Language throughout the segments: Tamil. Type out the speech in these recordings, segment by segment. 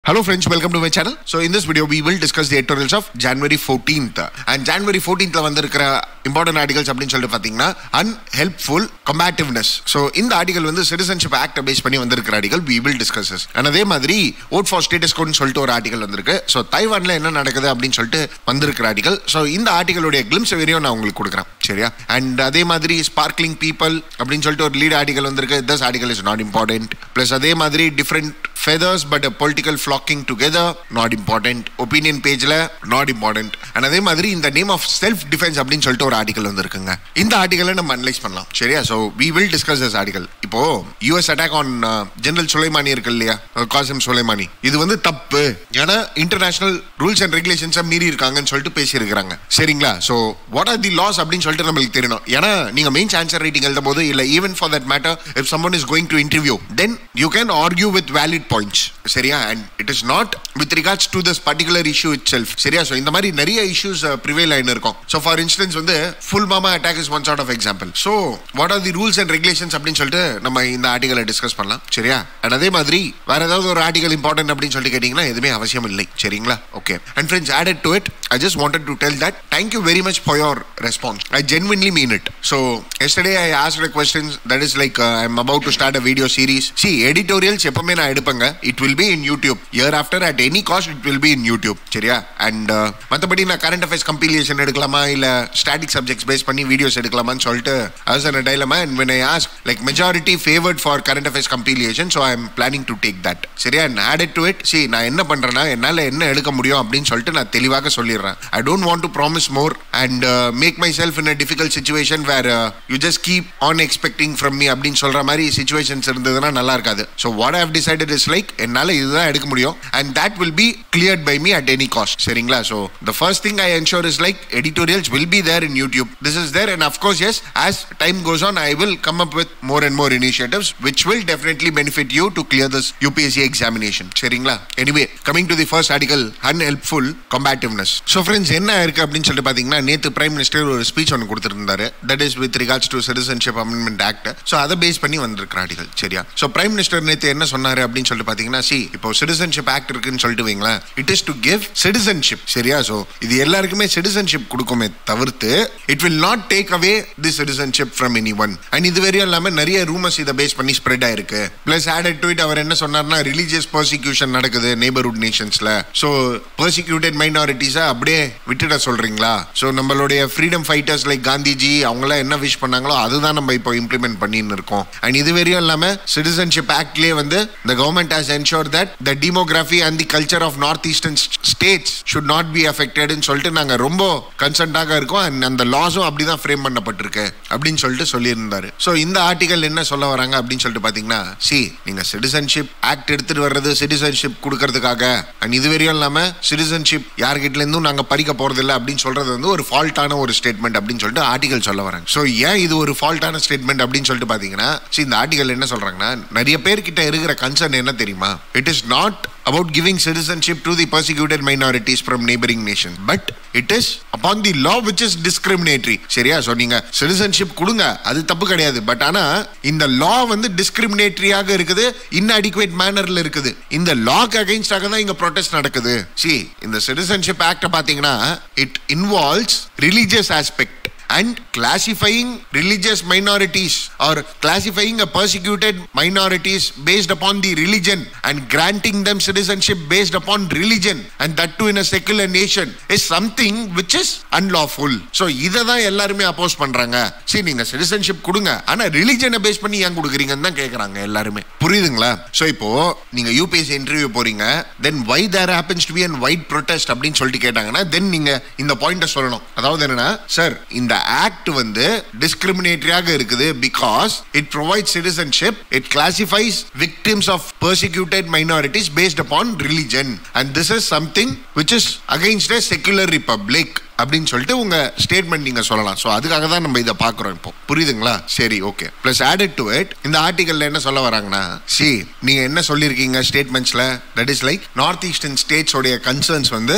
Hello friends, welcome to my channel. So in this video, we will discuss the editorials of January 14th. And January 14th வந்திருக்கிற important articles அப்படின்னு சொல்லிட்டு பார்த்தீங்கன்னா unhelpful combativeness. So இந்த article வந்து citizenship act பேஸ் பண்ணி வந்திருக்கிற article we will discuss this. And அதே மாதிரி vote for status code சொல்லிட்டு ஒரு article வந்திருக்கு. So தைவான்ல என்ன நடக்குது அப்படின்னு சொல்லிட்டு வந்திருக்கிற article. So இந்த ஆர்டிகளுடைய கிளிம்ஸ் வெறியும் நான் உங்களுக்கு கொடுக்குறேன் சரியா அண்ட் அதே மாதிரி ஸ்பார்க்லிங் பீப்பிள் அப்படின்னு சொல்லிட்டு ஒரு லீட் ஆர்டிகல் வந்திருக்கு this article is not important plus அதே மாதிரி different feathers but political flocking together not important opinion பேஜில் நாட் இம்பார்ட்டன்ட் அண்ட் அதே மாதிரி இந்த நேம் ஆஃப் செல்ஃப் டிஃபென்ஸ் அப்படின்னு சொல்லிட்டு ஒரு ஆர்டிகல் வந்திருக்குங்க இந்த ஆர்டிகலை நம்ம அனலைஸ் பண்ணலாம் சரியா so we will discuss this article இப்போ US attack on general Soleimani இருக்கு இல்லையா காசிம் சுலைமானி இது வந்து தப்பு ஏன்னா இன்டர்நேஷனல் ரூல்ஸ் அண்ட் ரெகுலேஷன்ஸை மீறி இருக்காங்கன்னு சொல்லிட்டு பேசியிருக்கிறாங்க சரிங்களா so what are the laws அப்படின்னு சொல்லிட்டு நம்மளுக்கு தெரியணும் ஏன்னா நீங்க மெயின்ஸ் ஆன்சர் ரைட்டிங் எழுதும் போது இல்ல even for that matter if someone is going to interview then you can argue with valid points சரியா and it is not with regards to this particular issue itself சரியா ஸோ இந்த மாதிரி நிறைய இஷ்யூஸ் ப்ரிவேல் ஆயின்னு இருக்கும் ஸோ ஃபார் இன்ஸ்டன்ஸ் வந்து Pulwama attack is one sort of example so what are the rules and regulations அப்படின்னு சொல்லிட்டு நம்ம இந்த ஆர்டிகலை டிஸ்கஸ் பண்ணலாம் சரியா அண்ட் அதே மாதிரி வேற ஏதாவது ஒரு ஆர்டிகல் இம்பார்ட்டன்ட் அப்படின்னு சொல்லிட்டு கேட்டிங்கன்னா எதுவுமே அவசியம் இல்லை சரிங்களா okay and friends added to it I just wanted to tell that thank you very much for your response. I genuinely mean it. So, yesterday I asked a question that is like uh, I'm about to start a video series. See, editorials எப்பவுமே நான் எடுப்பேங்க it will be in YouTube year after at any cost it will be in YouTube சரியா அண்ட் மற்றபடி நான் கரண்ட் அஃபேர்ஸ் கம்பீலியேஷன் எடுக்கலாமா இல்லை ஸ்டாட்டிக் சப்ஜெக்ட்ஸ் பேஸ் பண்ணி வீடியோஸ் எடுக்கலாமான்னு சொல்லிட்டு as an dilemma and when I ask like majority favored for current affairs compilation so I'm planning to take that சரியா and added to it see நான் என்ன பண்றேன்னா என்னால் என்ன எடுக்க முடியும் அப்படின்னு சொல்லிட்டு நான் தெளிவாக சொல்லிடுறேன் சொல்லிடுறேன் I don't want to promise more and make myself in a difficult situation where you just keep on expecting from me அப்படின்னு சொல்ற மாதிரி சுச்சுவேஷன்ஸ் இருந்ததுன்னா நல்லா இருக்காது so what have decided is like என்னால் இதுதான் எடுக்க முடியும் and that will be cleared by me at any cost சரிங்களா so the first thing I ensure is like editorials will be there in YouTube this is there and of course yes as time goes on I will come up with more and more initiatives which will definitely benefit you to clear this UPSC examination சரிங்களா anyway coming to the first article unhelpful competitiveness so friends என்ன இருக்கு அப்படின்னு சொல்லிட்டு பார்த்தீங்கன்னா நேற்று பிரைம் மினிஸ்டர் ஒரு ஸ்பீச் ஒன்று கொடுத்துருந்தாரு that is with regards to citizenship amendment act so அதை பேஸ் பண்ணி வந்திருக்கிற ஆர்டிகல் சரியா ஸோ பிரைம் மினிஸ்டர் நேற்று என்ன சொன்னாரு அப்படின்னு சொல்லிட்டு பார்த்தீங்கன்னா சி இப்போ சிட்டிசன்ஷிப் ஆக்ட் இருக்குன்னு சொல்லிட்டு வைங்களேன் it is to give citizenship சரியா ஸோ இது எல்லாருக்குமே சிட்டிசன்ஷிப் கொடுக்குமே தவிர்த்து it will not take away the citizenship from any one and இது வரையும் இல்லாமல் நிறைய ரூமர்ஸ் இதை பேஸ் பண்ணி ஸ்ப்ரெட் ஆயிருக்கு பிளஸ் ஆடட் டு இட் அவர் என்ன சொன்னார்னா ரிலீஜியஸ் பர்சிக்யூஷன் நடக்குது நெய்பர்ஹுட் நேஷன்ஸ்ல ஸோ பர்சிக்யூட்டட் மைனாரிட்டிஸை அப்படியே விட்டுட சொல்றீங்களா ஸோ நம்மளுடைய ஃப்ரீடம் ஃபைட்டர்ஸ் லைக் காந்திஜி அவங்களாம் என்ன விஷ் பண்ணாங்களோ அதுதான் நம்ம இப்போ இம்ப்ளிமெண்ட் பண்ணின்னு இருக்கோம் அண்ட் இது வரையும் இல்லாமல் சிட்டிசன்ஷிப் ஆக்ட்லேயே வந்து the government has ensure that the demography and the culture of north eastern states should not be அஃபெக்டட்னு சொல்லிட்டு நாங்கள் ரொம்ப கன்சர்ன்டாக இருக்கோம் அண்ட் அந்த லாஸும் அப்படி தான் ஃப்ரேம் பண்ணப்பட்டிருக்கு அப்படின்னு சொல்லிட்டு சொல்லியிருந்தாரு ஸோ இந்த ஆர்டிகல் என்ன சொல்ல வராங்க அப்படின்னு சொல்லிட்டு பார்த்தீங்கன்னா சி நீங்கள் சிட்டிசன்ஷிப் ஆக்ட் எடுத்துட்டு வர்றது சிட்டிசன்ஷிப் கொடுக்கறதுக்காக அண்ட் இது வரையும் இல்லாமல் சிட்டிசன்ஷிப் யார்கிட்ட இருந்தும் நாங்கள் பறிக்க போறதில்லை அப்படின்னு சொல்றது வந்து ஒரு ஃபால்ட்டான ஒரு ஸ்டேட்மெண்ட் அப்படின்னு சொல்லிட்டு ஆர்டிகல் சொல்ல வராங்க ஸோ ஏன் இது ஒரு ஃபால்ட்டான ஸ்டேட்மெண்ட் அப்படின்னு சொல்லிட்டு பார்த்தீங்கன்னா see, இந்த ஆர்டிகல் என்ன சொல்றாங்கன்னா நிறைய பேர்கிட்ட இருக்கிற கன்சர்ன் என்ன தெரியுமா it is not about giving citizenship to the persecuted minorities from neighboring nations but it is upon the law which is discriminatory சரியா ஸோ நீங்க சிட்டிசன்ஷிப் கொடுங்க அது தப்பு கிடையாது பட் ஆனா இந்த லா வந்து டிஸ்கிரிமினேட்டரியாக இருக்குது இன்அடிக்குவேட் மேனர்ல இருக்குது இந்த லாக்கு அகைன்ஸ்டாக தான் இங்க ப்ரொடெஸ்ட் நடக்குது சி இந்த சிட்டிசன்ஷிப் ஆக்ட பாத்தீங்கன்னா it involves religious aspect and classifying religious minorities or classifying a persecuted minorities based upon the religion and granting them citizenship based upon religion and that too in a secular nation is something which is unlawful so இதை தான் எல்லாருமே அப்போஸ் பண்றாங்க சரி நீங்க சிட்டிசன்ஷிப் கொடுங்க ஆனா ரிலிஜனை பேஸ் பண்ணி ஏன் கொடுக்குறீங்கன்னு தான் கேக்குறாங்க எல்லாருமே புரியுதுங்களா சோ இப்போ நீங்க யூபிஎஸ்சி இன்டர்வியூ போறீங்க then why there happens to be an wide protest அப்படின்னு சொல்லிட்டு கேட்டாங்கன்னா தென் நீங்க இந்த பாயிண்ட சொல்லணும் அதாவது என்னன்னா சார் இந்த ஆக்ட் வந்து டிஸ்கிரிமினேட்டரியாக இருக்குது because it provide citizenship it classifies victims of persecuted minorities based upon religion and this is something which is against a secular republic அப்படின்னு சொல்லிட்டு உங்க ஸ்டேட்மெண்ட் நீங்க சொல்லலாம் ஸோ அதுக்காக தான் நம்ம இதை பார்க்குறோம் இப்போ புரியுதுங்களா சரி okay plus added to it இந்த ஆர்டிகல்ல என்ன சொல்ல வராங்கன்னா சி நீங்க என்ன சொல்லியிருக்கீங்க ஸ்டேட்மெண்ட்ஸ்ல that is like north eastern states உடைய கன்சர்ன்ஸ் வந்து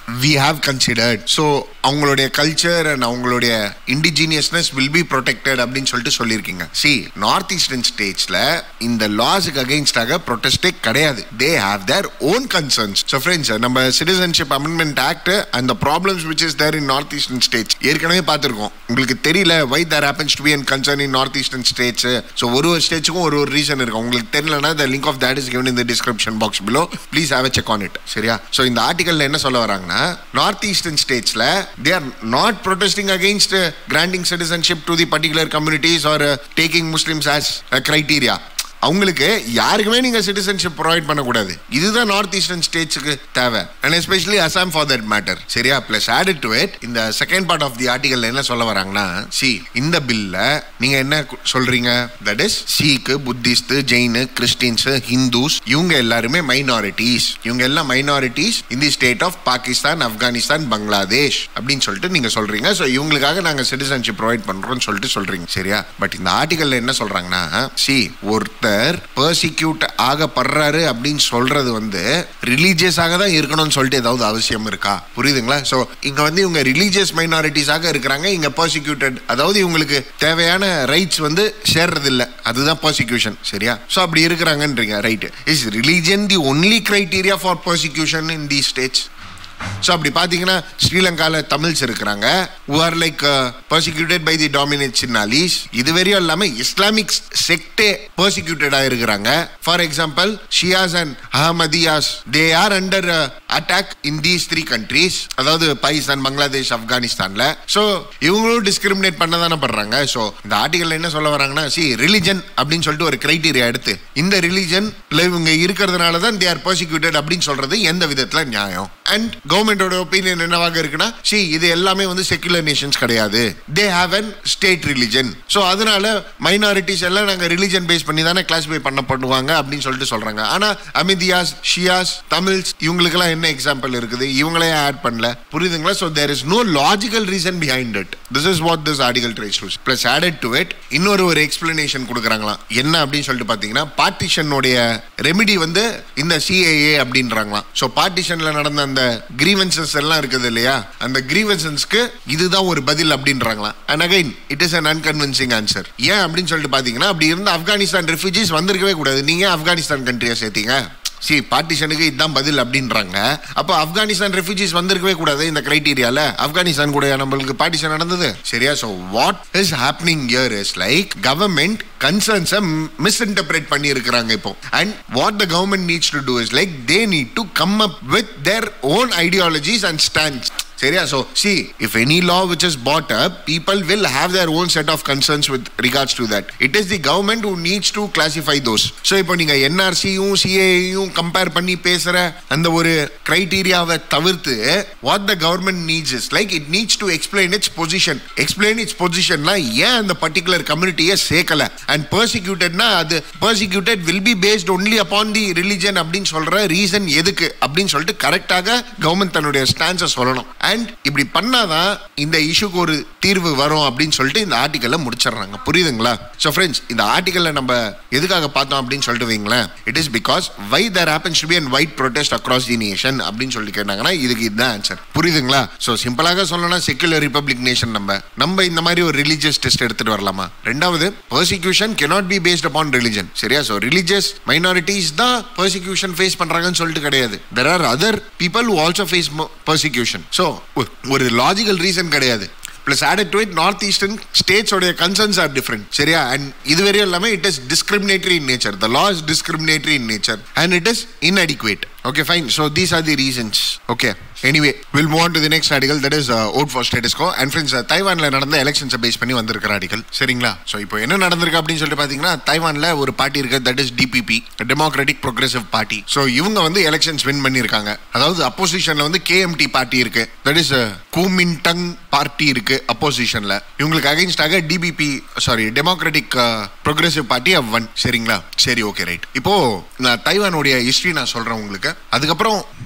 வி ஹாவ் கன்சிடர்ட் ஸோ அவங்களுடைய கல்ச்சர் அண்ட் அவங்களுடைய இண்டிஜினியஸ்னஸ் வில் பி ப்ரொடெக்டட் அப்படின்னு சொல்லிட்டு சொல்லியிருக்கீங்க சி நார்த் ஈஸ்டர்ன் ஸ்டேட்ஸ்ல இந்த லாஸுக்கு அகைன்ஸ்டாக ப்ரொடெஸ்டே கிடையாது they have their own concerns so friends நம்ம சிட்டிசன்ஷிப் அமெண்ட்மெண்ட் ஆக்ட் அந்த problems which is there in north eastern states ஏற்கனவே பார்த்துருக்கோம் உங்களுக்கு தெரியல why there happens to be an concern in north eastern states so ஒரு ஒரு ஸ்டேட்ஸுக்கும் ஒரு ஒரு ரீசன் இருக்கும் உங்களுக்கு தெரியலனா the link of that is given in the description box below please have a check on it சரியா ஸோ இந்த ஆர்டிகல்ல என்ன சொல்ல வராங்கன்னா நார்த் ஈஸ்டர்ன் ஸ்டேட்ஸ்ல they are not protesting against granting citizenship to the particular communities or taking Muslims as criteria அவங்களுக்கு யாருக்குமே நீங்க சிட்டிசன்ஷிப் ப்ரொவைட் பண்ணக்கூடாது இதுதான் நார்த் ஈஸ்டர்ன் ஸ்டேட்ஸுக்கு தேவை and especially Assam for that matter சரியா பிளஸ் ஆடட் டு இட் இந்த second part of the article என்ன சொல்ல வராங்கன்னா சி இந்த பில்ல நீங்க என்ன கு- சொல்றீங்க that is Sikh Buddhist Jain Christians Hindus இவங்க எல்லாருமே மைனாரிட்டிஸ் இவங்க எல்லாம் minorities in the state of Pakistan Afghanistan Bangladesh அப்படின்னு சொல்லிட்டு நீங்க சொல்றீங்க ஸோ இவங்களுக்காக நாங்க சிட்டிசன்ஷிப் ப்ரொவைட் பண்றோம்னு சொல்லிட்டு சொல்றீங்க சரியா பட் இந்த ஆர்டிகல்ல என்ன சொல்றாங்கன்னா சி ஒருத்தர் பர்சிக்யூட் ஆகப்படுறாரு அப்படின்னு சொல்றது வந்து ரிலீஜியஸாக தான் இருக்கணும்னு சொல்லிட்டு ஏதாவது அவசியம் இருக்கா புரியுதுங்களா ஸோ இங்க வந்து இவங்க ரிலீஜியஸ் மைனாரிட்டிஸாக இருக்கிறாங்க இங்க பர்சிக்யூட்டட் அதாவது இவங்களுக்கு தேவையான ரைட்ஸ் வந்து சேர்றது இல்ல அதுதான் பர்சிக்யூஷன் சரியா ஸோ அப்படி இருக்கிறாங்கன்றீங்க right is religion the only criteria for persecution in the states so அப்படி பார்த்தீங்கன்னா ஸ்ரீலங்காவில் தமிழ்ஸ் இருக்கிறாங்க who are like persecuted by the dominate Sinhalese இது வரையும் இல்லாமல் இஸ்லாமிக் செக்டே பர்சிக்யூட்டடாக இருக்கிறாங்க for example Shias and Ahmadiyas they are under attack in these three countries அதாவது பாகிஸ்தான் பங்களாதேஷ் ஆப்கானிஸ்தான்ல ஸோ இவங்களும் டிஸ்கிரிமினேட் பண்ண தானே பண்றாங்க ஸோ இந்த ஆர்டிகல் என்ன சொல்ல வராங்கன்னா சி ரிலிஜன் அப்படின்னு சொல்லிட்டு ஒரு கிரைட்டீரியா எடுத்து இந்த ரிலிஜன்ல இவங்க இருக்கிறதுனால தான் தே ஆர் பர்சிக்யூட்டட் அப்படின்னு சொல்றது எந்த விதத்துல நியாயம் அண்ட் கவர்மெண்டோட ஒப்பீனியன் என்னவாக இருக்குன்னா சி இது எல்லாமே வந்து செக்குலர் நேஷன்ஸ் கிடையாது they have an state religion so அதனால மைனாரிட்டிஸ் எல்லாம் நாங்கள் ரிலிஜன் பேஸ் பண்ணி தானே கிளாஸிஃபை பண்ணப்படுவாங்க அப்படின்னு சொல்லிட்டு சொல்றாங்க ஆனா அமிதியாஸ் ஷியாஸ் தமிழ்ஸ் இவங்களுக்கெல்லாம் என்ன எக்ஸாம்பிள் இருக்குது இவங்களே ஆட் பண்ணல புரியுதுங்களா so there is no logical reason behind it this is what this article tries to plus added to it இன்னொரு ஒரு எக்ஸ்பிளனேஷன் கொடுக்குறாங்களாம் என்ன அப்படின்னு சொல்லிட்டு பார்த்தீங்கன்னா பார்ட்டிஷனுடைய ரெமிடி வந்து இந்த சிஏஏ அப்படின்றாங்களாம் ஸோ பார்ட்டிஷன்ல நடந்த அந்த கிரீவன்சஸ் எல்லாம் இருக்குது இல்லையா அந்த கிரீவன்சஸ்க்கு இதுதான் ஒரு பதில் அப்படின்றாங்களாம் and again it is an unconvincing answer ஏன் அப்படின்னு சொல்லிட்டு பார்த்தீங்கன்னா அப்படி இருந்த ஆப்கானிஸ்தான் ரெஃப்யூஜிஸ் வந்திருக்கவே கூடாது நீங்க ஆப்கானிஸ்தான் கண்ட்ரியை சேர்த்தீங்க சி பார்ட்டிஷனுக்கு இதுதான் பதில் அப்படின்றாங்க அப்போ ஆப்கானிஸ்தான் ரெஃப்யூஜிஸ் வந்திருக்கவே கூடாது இந்த கிரைட்டீரியால ஆப்கானிஸ்தான் கூட நம்மளுக்கு பார்ட்டிஷன் நடந்தது சரியா so what is happening here is like government கன்சர்ன்ஸை மிஸ்இன்டர்பிரேட் பண்ணி இருக்கிறாங்க இப்போ and what the government needs to do is like they need to come up with their own ideologies and stands சரியா so see if any law which is bought up, people will have their own set of concerns with regards to that. It is the government who needs to classify those. So இப்போ நீங்க என்ஆர்சியும் சிஏயும் கம்பேர் பண்ணி பேசுற அந்த ஒரு கிரைட்டீரியாவை தவிர்த்து what the government needs is like it needs to explain its position explain its பொசிஷன்னா ஏன் அந்த பர்டிகுலர் கம்யூனிட்டியை சேர்க்கல அண்ட் பர்சிக்யூட்டட்னா அது persecuted will be based only upon the religion அப்படின்னு சொல்ற ரீசன் எதுக்கு அப்படின்னு சொல்லிட்டு கரெக்டாக கவர்மெண்ட் தன்னுடைய ஸ்டான்ஸை சொல்லணும் அண்ட் இப்படி பண்ணாதான் இந்த இஷ்யூக்கு ஒரு தீர்வு வரும் அப்படின்னு சொல்லிட்டு இந்த ஆர்டிக்கல்ல முடிச்சிடுறாங்க புரியுதுங்களா ஸோ ஃப்ரெண்ட்ஸ் இந்த ஆர்டிக்கல்ல நம்ம எதுக்காக பார்த்தோம் அப்படின்னு சொல்லிட்டு வைங்களேன் it is because why there happens to be and wide protest across the nation அப்படின்னு சொல்லி கேட்டாங்கன்னா இதுக்கு இதுதான் ஆன்சர் புரியுதுங்களா ஸோ சிம்பிளாக சொல்லணும்னா செக்குலர் ரிப்பப்ளிக் நேஷன் நம்ம நம்ம இந்த மாதிரி ஒரு ரிலீஜியஸ் டெஸ்ட் எடுத்துட்டு வரலாமா ரெண்டாவது persecution cannot be based upon religion சரியா ஸோ ரிலீஜியஸ் மைனாரிட்டிஸ் தான் பர்சிக்யூஷன் ஃபேஸ் பண்றாங்கன்னு சொல்லிட்டு கிடையாது there are other people who also face persecution so ஒரு லாஜிக்கல் ரீசன் கிடையாது plus added to it north eastern ஸ்டேட்ஸோடைய கன்சர்ன்ஸ் ஆர் டிஃப்ரெண்ட் சரியா அண்ட் இதுவரையும் எல்லாமே it is discriminatory in nature the law is discriminatory in nature and it is inadequate okay fine so these are the reasons okay anyway we'll move on to the next article that is uh, vote for status quo and friends uh, தைவான்ல நடந்த எலெக்ஷன்ஸை பேஸ் பண்ணி வந்திருக்கிற ஆர்டிகல் சரிங்களா ஸோ இப்போ என்ன நடந்திருக்கு அப்படின்னு சொல்லிட்டு பார்த்தீங்கன்னா தைவான்ல ஒரு பார்ட்டி இருக்கு that is DPP democratic progressive party so இவங்க வந்து எலெக்ஷன்ஸ் வின் பண்ணியிருக்காங்க அதாவது அப்போசிஷன்ல வந்து கேஎம்டி பார்ட்டி இருக்கு தட் இஸ் கூமின்டங் பார்ட்டி இருக்கு அப்போசிஷன்ல இவங்களுக்கு அகைன்ஸ்டாக DPP sorry democratic progressive party won சரிங்களா சரி ஓகே ரைட் இப்போ நான் தைவானுடைய ஹிஸ்டரி நான் சொல்றேன் உங்களுக்கு அதுக்கப்புறம்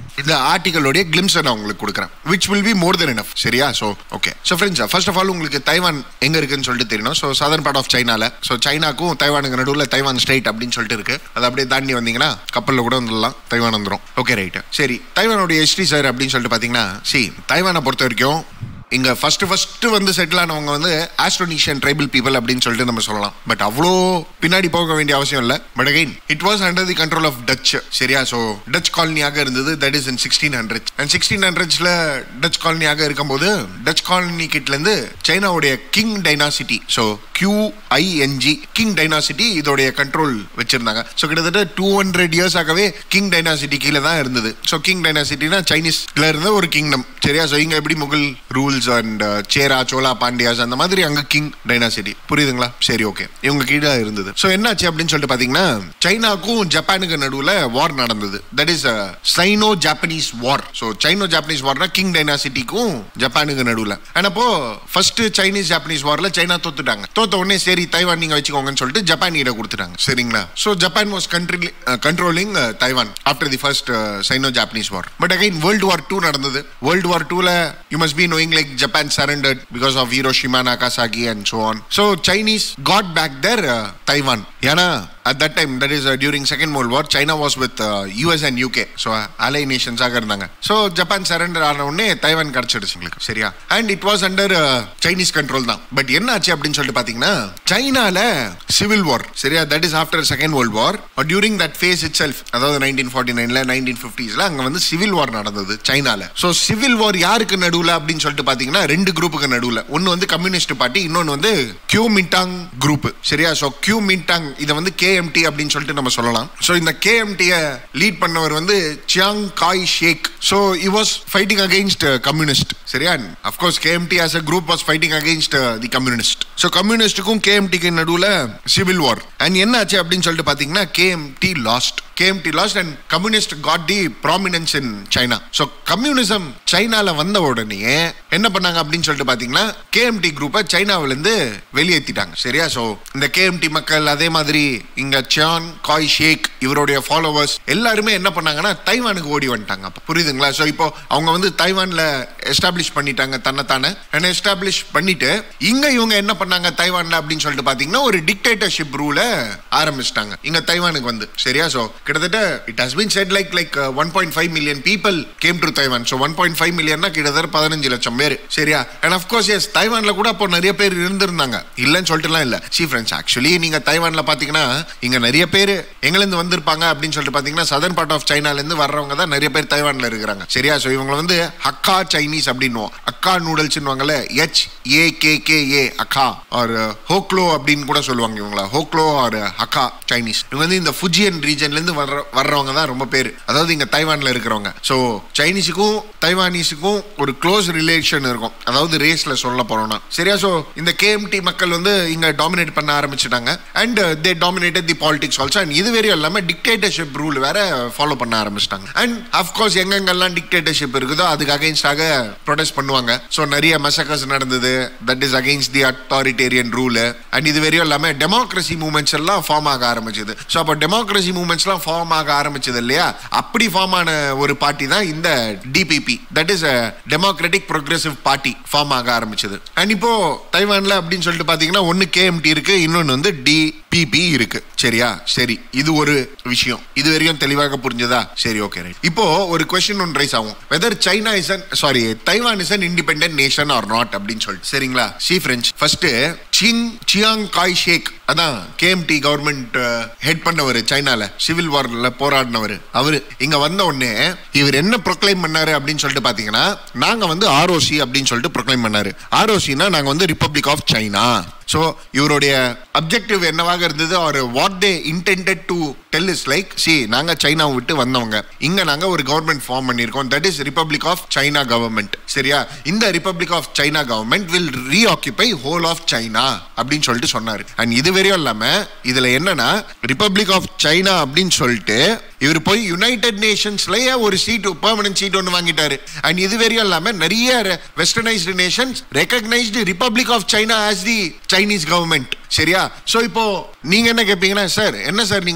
இந்த ஆர்டிகலோடைய கிளிம்ஸை நான் உங்களுக்கு கொடுக்குறேன் which will be more than enough சரியா so okay so friends first of all உங்களுக்கு தைவான் எங்க இருக்குன்னு சொல்லிட்டு தெரியணும் ஸோ சதர்ன் பார்ட் ஆஃப் சைனால ஸோ சைனாக்கும் தைவானுக்கு நடுவில் தைவான் ஸ்ட்ரைட் அப்படின்னு சொல்லிட்டு இருக்கு அது அப்படியே தாண்டி வந்தீங்கன்னா கப்பலில் கூட வந்துடலாம் தைவான் வந்துடும் ஓகே ரைட்டு சரி தைவானுடைய ஹிஸ்ட்ரி சார் அப்படின்னு சொல்லிட்டு பார்த்தீங்கன்னா சி தைவானை பொறுத்த வரைக்கும் இங்க ஃபர்ஸ்ட் ஃபர்ஸ்ட் வந்து செட்டில் ஆனவங்க வந்து ஆஸ்ட்ரோனிஷியன் ட்ரைபல் பீப்பிள் அப்படின்னு சொல்லிட்டு நம்ம சொல்லலாம் பட் அவ்வளோ பின்னாடி போக வேண்டிய அவசியம் இல்லை but again it was under the control of Dutch சரியா ஸோ டச் காலனியாக இருந்தது that is in sixteen hundred and sixteen ஹண்ட்ரட்ஸ்ல டச் காலனியாக இருக்கும்போது டச் காலனி கிட்ட இருந்து சைனாவுடைய Qing dynasty so Q I N G Qing dynasty இதோடைய கண்ட்ரோல் வச்சிருந்தாங்க ஸோ கிட்டத்தட்ட டூ ஹண்ட்ரட் இயர்ஸாகவே கிங் டைனாசிட்டி கீழே தான் இருந்தது ஸோ கிங் டைனாசிட்டினா சைனீஸ்ல இருந்த ஒரு கிங்டம் சரியா ஸோ இங்க எப்படி முகல் ரூல்ஸ் அண்ட் சேரா சோலா பாண்டியாஸ் அந்த மாதிரி அங்க கிங் டைனாசிட்டி புரியுதுங்களா சரி ஓகே இவங்க கீழே இருந்தது ஸோ என்னாச்சு அப்படின்னு சொல்லிட்டு பாத்தீங்கன்னா சைனாக்கும் ஜப்பானுக்கு நடுவில் வார் நடந்தது that is Sino Japanese war so Sino Japanese வார்னா கிங் டைனாசிட்டிக்கும் ஜப்பானுக்கு நடுவில் அண்ட் அப்போ ஃபர்ஸ்ட் சைனீஸ் ஜாப்பனீஸ் வார்ல சைனா தோத்துட்டாங்க தோத்த உடனே சரி தைவான் நீங்க வச்சுக்கோங்கன்னு சொல்லிட்டு ஜப்பான் கிட்ட கொடுத்துட்டாங்க சரிங்களா so Japan was country controlling Taiwan after the first Sino Japanese war but again world war two நடந்தது வேர்ல்டு வார் டூல you must be knowing like Japan surrendered because of Hiroshima Nagasaki and so on so Chinese got back their Taiwan ஏன்னா at that time that is uh, during second world war china was with uh, us and uk so uh, ally nations ஆக இருந்தாங்க so ஜப்பான் சரண்டர் ஆன உடனே தைவான் கிடைச்சிடுச்சு உங்களுக்கு சரியா and it was under Chinese control தான் பட் என்ன ஆச்சு அப்படின்னு சொல்லிட்டு பாத்தீங்கன்னா சைனால சிவில் வார் சரியா that is after second world war during that phase itself அதாவது நைன்டீன் ஃபார்ட்டி நைன்ல நைன்டீன் ஃபிஃப்டிஸ்ல அங்க வந்து சிவில் வார் நடந்தது சைனால ஸோ சிவில் வார் யாருக்கு நடுவில் அப்படின்னு சொல்லிட்டு பாத்தீங்கன்னா ரெண்டு குரூப்புக்கு நடுவில் ஒன்னு வந்து கம்யூனிஸ்ட் பார்ட்டி இன்னொன்னு வந்து கியூ மின்டாங் குரூப் சரியா ஸோ கியூ மின்டாங் இதை வந்து கேஎம்டி அப்படின்னு சொல்லிட்டு நம்ம சொல்லலாம் ஸோ இந்த கேஎம்டியை லீட் பண்ணவர் வந்து Chiang Kai Shek so he was fighting against communist சரியா of course KMT as a group was fighting against the communist so கம்யூனிஸ்டுக்கும் கேஎம்டிக்கு நடுவில் சிவில் வார் அண்ட் என்ன ஆச்சு அப்படின்னு சொல்லிட்டு பார்த்தீங்கன்னா KMT lost KMT lost and communist got the prominence in China so communism சைனால வந்த உடனே என்ன பண்ணாங்க அப்படின்னு சொல்லிட்டு பாத்தீங்கன்னா கேஎம்டி குரூப்பை சைனாவிலேருந்து வெளியேற்றிட்டாங்க சரியா ஸோ இந்த கேஎம்டி மக்கள் அதே மாதிரி இங்க சியான் காய் ஷேக் இவருடைய ஃபாலோவர்ஸ் எல்லாருமே என்ன பண்ணாங்கன்னா தைவானுக்கு ஓடி வந்துட்டாங்க அப்ப புரியுதுங்களா ஸோ இப்போ அவங்க வந்து தைவான்ல எஸ்டாப்ளிஷ் பண்ணிட்டாங்க தன்னைத்தானே அண்ட் எஸ்டாப்ளிஷ் பண்ணிட்டு இங்க இவங்க என்ன பண்ணாங்க தைவான்ல அப்படின்னு சொல்லிட்டு பாத்தீங்கன்னா ஒரு டிக்டேட்டர்ஷிப் ரூலை ஆரம்பிச்சிட்டாங்க இங்க தைவானுக்கு வந்து சரியா ஸோ கிட்டத்தட்ட it has been said like like one point five million people came to Taiwan so one point five மில்லியன்னா கிட்டத்தட்ட பதினஞ்சு லட்சம் பேர் சரியா அண்ட் அஃப்கோர்ஸ் எஸ் தைவான்ல கூட அப்போ நிறைய பேர் இருந்திருந்தாங்க இல்லைன்னு சொல்லிட்டுலாம் இல்லை சி ஃப்ரெண்ட்ஸ் ஆக்சுவலி நீங்க தைவான்ல பாத்தீங்கன்னா இங்க நிறைய பேர் எங்கிருந்து வந்திருப்பாங்க அப்படின்னு சொல்லிட்டு பாத்தீங்கன்னா சதர்ன் பார்ட் ஆஃப் சைனால இருந்து வர்றவங்க தான் நிறைய பேர் தைவான்ல இருக்கிறாங்க சரியா ஸோ இவங்க வந்து ஹக்கா சைனீஸ் அப்படின்னுவோம் அக்கா நூடல்ஸ்னுவாங்கல்ல H A K K A Hakka or ஹோக்லோ அப்படின்னு கூட சொல்லுவாங்க இவங்கள ஹோக்லோ ஆர் ஹக்கா சைனீஸ் இவங்க வந்து இந்த ஃபுஜியன் ரீஜன்ல இருந்து வர்ற வர்றவங்க தான் ரொம்ப பேர் அதாவது இங்க தைவான்ல இருக்கிறவங்க ஸோ சைனீஸுக்கும் தைவானீஸுக்கும் ஒரு க்ளோஸ் ரிலேஷன் இருக்கும் அதாவது ரேஸ்ல சொல்ல போறோம்னா சரியா ஸோ இந்த கேஎம்டி மக்கள் வந்து இங்க டாமினேட் பண்ண ஆரம்பிச்சிட்டாங்க and they dominated the politics also and இது வரையும் இல்லாம டிக்டேட்டர்ஷிப் ரூல் வேற ஃபாலோ பண்ண ஆரம்பிச்சிட்டாங்க அண்ட் அஃப்கோர்ஸ் எங்கெங்கெல்லாம் டிக்டேட்டர்ஷிப் இருக்குதோ அதுக்கு அகைன்ஸ்டாக ப்ரொடெஸ்ட் பண்ணுவாங்க ஸோ நிறைய மெசக்கர்ஸ் நடந்தது that is against the authoritarian rule and இது வரையும் இல்லாம டெமோக்ரஸி மூவ்மெண்ட்ஸ் எல்லாம் ஃபார்ம் ஆக ஆரம்பிச்சது ஸோ அப்போ டெமோக்ரஸி மூவ்மெண்ட்ஸ்லாம் ஃபார்ம் ஆக ஆரம்பிச்சது இல்லையா அப்படி ஃபார்ம் ஆன ஒரு பார்ட்டி தான் இந்த DPP that is democratic progressive party form ஆக ஆரம்பிச்சது அண்ட் இப்போ தைவான்ல அப்படின்னு சொல்லிட்டு பாத்தீங்கன்னா ஒன்னு கேஎம்டி இருக்கு இன்னொன்னு வந்து டிபிபி இருக்கு சரியா சரி இது ஒரு விஷயம் இது வரையும் தெளிவாக புரிஞ்சதா சரி ஓகே ரைட் இப்போ ஒரு கொஸ்டின் ஒன்று ரைஸ் ஆகும் whether China is an sorry Taiwan is an independent nation or not அப்படின்னு சொல்லிட்டு சரிங்களா சி ஃப்ரெண்ட்ஸ் ஃபர்ஸ்ட் சிங் சியாங் காய் ஷேக் அதான் கேஎம்டி கவர்மெண்ட் ஹெட் பண்ணவர் சைனால சிவில் வார்ல போராடினவர் அவரு இங்க வந்த உடனே இவர் என்ன ப்ரொக்ளைம் பண்ணாரு அப்படின்னு சொல்லிட்டு பாத்தீங்கன்னா நாங்க வந்து ஆர்ஓசி அப்படின்னு சொல்லிட்டு ப்ரொக்ளைம் பண்ணாரு ஆர்ஓசினா நாங்க வந்து ரிப்பப்ளிக் ஆஃப் சைனா ஸோ இவருடைய அப்ஜெக்டிவ் என்னவாக இருந்தது அவர் what they intended to tell is like see நாங்க சைனாவை விட்டு வந்தவங்க இங்க நாங்க ஒரு கவர்மெண்ட் ஃபார்ம் பண்ணியிருக்கோம் that is republic of China government சரியா இந்த republic of China government will reoccupy whole of China அப்படின்னு சொல்லிட்டு சொன்னாரு அண்ட் இது வரையும் இல்லாம இதுல என்னன்னா ரிப்பப்ளிக் ஆஃப் சைனா அப்படின்னு சொல்லிட்டு இவர் போய் யுனைடெட் நேஷன்ஸ்லயே ஒரு சீட் பெர்மனன்ட் சீட் ஒன்று வாங்கிட்டாரு அண்ட் இது வரையும் இல்லாம நிறைய westernised nations recognised republic of China as the Chinese government சரியா சோ இப்போ நீங்க என்ன கேட்பீங்கன்னா சார் என்ன சார் நீங்க சொல்றீங்க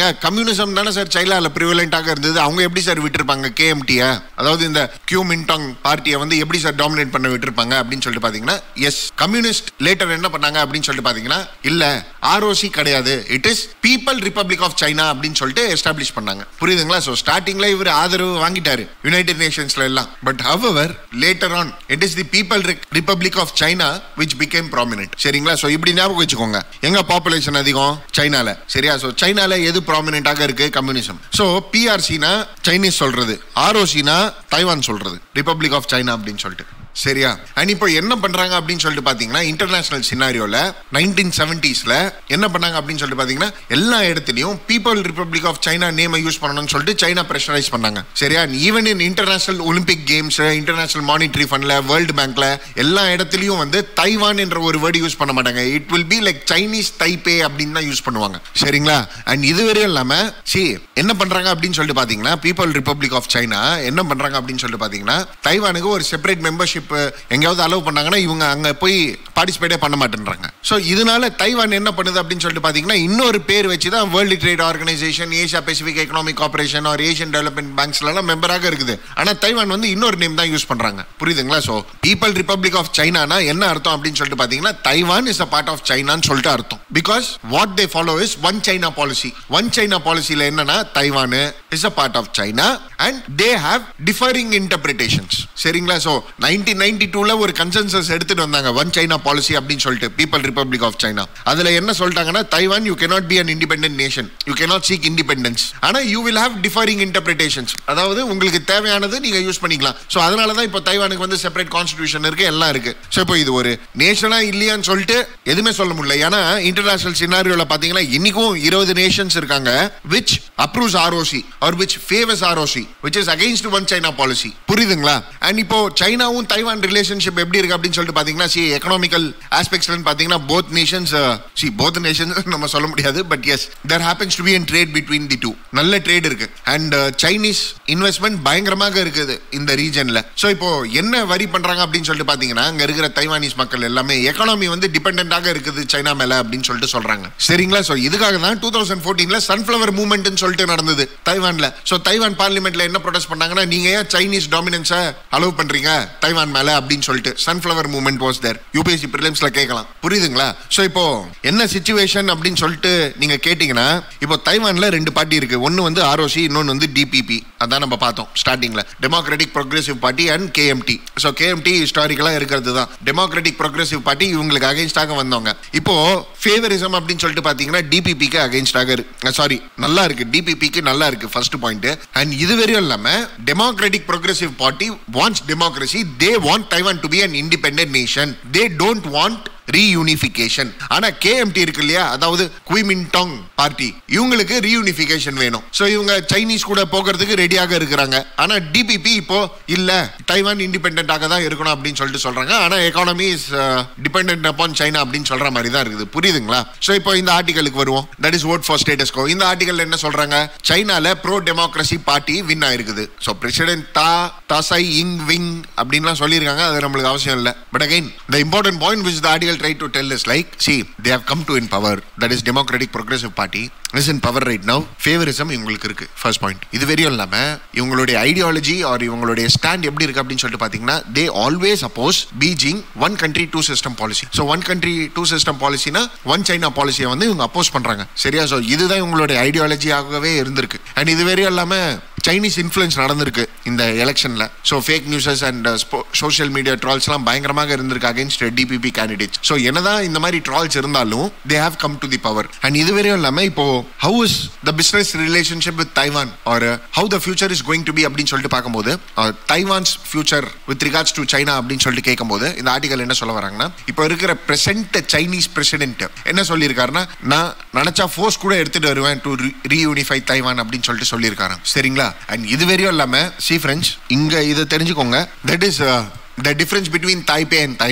ஏங்க கம்யூனிசம் தானே சார் சைனால ப்ரிவலண்டாக இருந்தது அவங்க எப்படி சார் விட்டுருப்பாங்க கேஎம்டிய அதாவது இந்த கியூ மின்டாங் பார்ட்டியை வந்து எப்படி சார் டாமினேட் பண்ண விட்டுருப்பாங்க அப்படின்னு சொல்லிட்டு பாத்தீங்கன்னா எஸ் கம்யூனிஸ்ட் லேட்டர் என்ன பண்ணாங்க அப்படின்னு சொல்லிட்டு பாத்தீங்கன்னா இல்ல ஆர்ஓசி கிடையாது it is people republic of China அப்படின்னு சொல்லிட்டு எஸ்டாப்ளிஷ் பண்ணாங்க புரியுதுங்களா ஸோ ஸ்டார்டிங்ல இவர் ஆதரவு வாங்கிட்டாரு யுனைடெட் நேஷன்ஸ்ல எல்லாம் but however later on it is the people republic of China which became prominent சரிங்களா ஸோ இப்படி ஞாபகம் வச்சுக்கோங்க எங்க பாப்புலேஷன் அதிகம் சைனால சரியா ஸோ சைனால எது ப்ராமினென்ட்டாக இருக்கு கம்யூனிசம் ஸோ பிஆர்சினா சைனீஸ் சொல்றது ஆர்ஓசினா தைவான் சொல்றது ரிப்பப்ளிக் ஆஃப் சைனா அப்படின்னு சொல்லிட்டு சரியா அண்ட் இப்போ என்ன பண்றாங்க அப்படின்னு சொல்லிட்டு பாத்தீங்கன்னா இன்டர்நேஷனல் சினாரியோல நைன்டீன் செவன்டிஸ்ல என்ன பண்ணாங்க அப்படின்னு சொல்லிட்டு பாத்தீங்கன்னா எல்லா இடத்துலயும் பீப்புள் ரிப்பப்ளிக் ஆஃப் சைனா நேமை யூஸ் பண்ணணும்னு சொல்லிட்டு சைனா பிரஷரைஸ் பண்ணாங்க சரியா even in international Olympic games international monetary ஃபண்ட்ல வேர்ல்டு பேங்க்ல எல்லா இடத்துலயும் வந்து தைவான் என்ற ஒரு வேர்டு யூஸ் பண்ண மாட்டாங்க it will be like Chinese Taipei அப்படின்னு தான் யூஸ் பண்ணுவாங்க சரிங்களா அண்ட் இதுவரை இல்லாம சி என்ன பண்றாங்க அப்படின்னு சொல்லிட்டு பாத்தீங்கன்னா பீப்புள் ரிப்பப்ளிக் ஆஃப் சைனா என்ன பண்றாங்க அப்படின்னு சொல்லிட்டு பாத்தீங்கன்னா தைவானுக்கு ஒரு செப்பரேட் மெம்பர்ஷிப் எங்கேயாவது அலோவ் பண்ணாங்கன்னா இவங்க அங்க போய் பார்ட்டிசிபேட்டே பண்ண மாட்டேன்றாங்க ஸோ இதனால தைவான் என்ன பண்ணுது அப்படின்னு சொல்லிட்டு பாத்தீங்கன்னா இன்னொரு பேர் வச்சு தான் world trade organisation Asia Pacific economic corporation or Asian development பேங்க்ஸ்ல எல்லாம் மெம்பராக இருக்குது ஆனா தைவான் வந்து இன்னொரு நேம் தான் யூஸ் பண்றாங்க புரியுதுங்களா ஸோ பீப்பிள் ரிப்பப்ளிக் ஆஃப் சைனானா என்ன அர்த்தம் அப்படின்னு சொல்லிட்டு பாத்தீங்கன்னா Taiwan is a part of சைனான்னு சொல்லிட்டு அர்த்தம் because what they follow is one China policy one China பாலிசியில என்னன்னா Taiwan is a part of China and they have differing interpretations சரிங்களா ஸோ நைன்டீன் நைன்டி டூல ஒரு கன்சென்சஸ் எடுத்துட்டு வந்தாங்க ஒன் சைனா பாலிசி அப்படின்னு சொல்லிட்டு பீப்பிள் ரிப்பப்ளிக் ஆஃப் சைனா அதுல என்ன சொல்லிட்டாங்கன்னா Taiwan you cannot be an independent nation you cannot seek independence ஆனா you will have differing interpretations அதாவது உங்களுக்கு தேவையானது நீங்க யூஸ் பண்ணிக்கலாம் ஸோ அதனால தான் இப்போ தைவானுக்கு வந்து செப்பரேட் கான்ஸ்டிடியூஷன் இருக்கு எல்லாம் இருக்கு ஸோ இப்போ இது ஒரு நேஷனா இல்லையான்னு சொல்லிட்டு எதுவுமே சொல்ல முடியல ஏன்னா இன்டர்நேஷனல் சினாரியோல பாத்தீங்கன்னா இன்னைக்கும் இருபது நேஷன்ஸ் இருக்காங்க which approves ROC or which favours ROC which is against one China policy புரியுதுங்களா அண்ட் இப்போ சைனாவும் தைவான் ரிலேஷன்ஷிப் எப்படி இருக்கு அப்படின்னு சொல்லிட்டு பாத்தீங்கன்னா சி எக்கனாமிக்கல் ஆஸ்பெக்ட்ஸ்ல பாத்தீங்கன்னா both nations see both nations நம்ம சொல்ல முடியாது but as there happens to be an trade between the two நல்ல ட்ரேட் இருக்கு அண்ட் சைனீஸ் இன்வெஸ்ட்மெண்ட் பயங்கரமாக இருக்குது இந்த ரீஜன்ல ஸோ இப்போ என்ன வரி பண்றாங்க அப்படின்னு சொல்லிட்டு பாத்தீங்கன்னா அங்க இருக்கிற தைவானீஸ் மக்கள் எல்லாமே எக்கானமி வந்து டிபெண்டாக இருக்குது சைனா மேல அப்படின்னு சொல்லிட்டு சொல்றாங்க சரிங்களா ஸோ இதுக்காக தான் டூ தௌசண்ட் ஃபோர்டீன்ல சன்ஃபிளவர் மூவ்மெண்ட்னு சொல்லிட்டு நடந்தது தைவான்ல ஸோ தைவான் பார்லிமெண்ட்ல என்ன ப்ரொடெஸ்ட் பண்ணாங்கன்னா நீங்க ஏன் சைனீஸ் டாமினன்ஸை அலோவ் பண்றீங்க தைவான் மேல அப்படின்னு சொல்லிட்டு sunflower movement was there UPSC ப்ரிலிம்ஸ்ல கேட்கலாம் புரியுதுங்களா ஸோ இப்போ என்ன சுச்சுவேஷன் அப்படின்னு சொல்லிட்டு நீங்க கேட்டீங்கன்னா இப்போ தைவான்ல ரெண்டு பார்ட்டி இருக்கு ஒன்னு வந்து ஆர்ஓசி இன்னொன்னு வந்து டிபிபி அதான் நம்ம பார்த்தோம் ஸ்டார்டிங்ல democratic progressive party and KMT so KMT ஹிஸ்டாரிக்கலா இருக்கிறது தான் டெமோக்ராட்டிக் ப்ரோக்ரெசிவ் பார்ட்டி இவங்களுக்கு அகைன்ஸ்டாக வந்தவங்க இப்போ ஃபேவரிசம் அப்படின்னு சொல்லிட்டு பாத்தீங்கன்னா டிபிபிக்கு அகைன்ஸ்டாக இருக்கு சாரி நல்லா இருக்கு டிபிபிக்கு நல்லா இருக்கு ஃபர்ஸ்ட் பாயிண்ட் அண்ட் இது வரையும் இல்லாம democratic progressive party wants democracy they want Taiwan to be an independent nation they don't want reunification ஆனா கேஎம்டி இருக்கு இல்லையா அதாவது குய்மின்டாங் பார்ட்டி இவங்களுக்கு ரீயூனிஃபிகேஷன் வேணும் சோ இவங்க சைனீஸ் கூட போகிறதுக்கு ரெடியாக இருக்கிறாங்க ஆனா டிபிபி இப்போ இல்ல தைவான் இண்டிபெண்டாக தான் இருக்கணும் அப்படின்னு சொல்லிட்டு சொல்றாங்க ஆனா economy is depend upon China அப்படின்னு சொல்ற மாதிரி தான் இருக்குது புரியுதுங்களா சோ இப்போ இந்த ஆர்டிகலுக்கு வருவோம் that is vote for status quo இந்த ஆர்டிகல் என்ன சொல்றாங்க சைனால ப்ரோ டெமோக்ரஸி பார்ட்டி வின் ஆயிருக்குது சோ பிரசிடென்ட் தா தசை இங் விங் அப்படின்லாம் சொல்லியிருக்காங்க அது நம்மளுக்கு அவசியம் இல்லை but again the important point which the article try to tell is like, see, they have come to in power. That is Democratic Progressive Party is in power right now. Favorism இவங்களுக்கு இருக்கு ஃபர்ஸ்ட் பாயிண்ட் இது வெறியும் இல்லாம இவங்களுடைய ஐடியாலஜி ஆர் இவங்களுடைய ஸ்டாண்ட் எப்படி இருக்கு அப்படின்னு சொல்லிட்டு பாத்தீங்கன்னா they always opposes Beijing one country two system policy so one country two system பாலிசினா ஒன் சைனா பாலிசியை வந்து இவங்க அப்போஸ் பண்றாங்க சரியா ஸோ இதுதான் இவங்களுடைய ஐடியாலஜியாகவே இருந்திருக்கு அண்ட் இது வெறியும் இல்லாம சைனீஸ் இன்ஃப்ளூயன்ஸ் நடந்திருக்கு இந்த எலெக்ஷன்ல so fake newses and social media ட்ரால்ஸ்லாம் பயங்கரமாக இருந்திருக்கு அகைன்ஸ்ட் டிபிபி கேண்டிடேட் ஸோ என்னதான் இந்த மாதிரி ட்ரால்ஸ் இருந்தாலும் they have come to the power and இதுவரையும் இல்லாம இப்போ how is the business relationship with Taiwan or how the future is going to be அப்படின்னு சொல்லிட்டு பார்க்கும்போது Taiwan's future with regards to China அப்படின்னு சொல்லிட்டு கேட்கும்போது இந்த ஆர்டிகல் என்ன சொல்ல வராங்கன்னா இப்போ இருக்கிற பிரசன்ட் சைனீஸ் பிரசிடென்ட் என்ன சொல்லியிருக்காருன்னா நான் நினைச்சா ஃபோர்ஸ் கூட எடுத்துட்டு வருவேன் டு ரீயூனிஃபை தைவான் அப்படின்னு சொல்லிட்டு சொல்லியிருக்காரு சரிங்களா அண்ட் இது வரையும் இல்லாம சி ஃப்ரெண்ட்ஸ் இங்க இதை தெரிஞ்சுக்கோங்க that is the difference between Taipei and Taiwan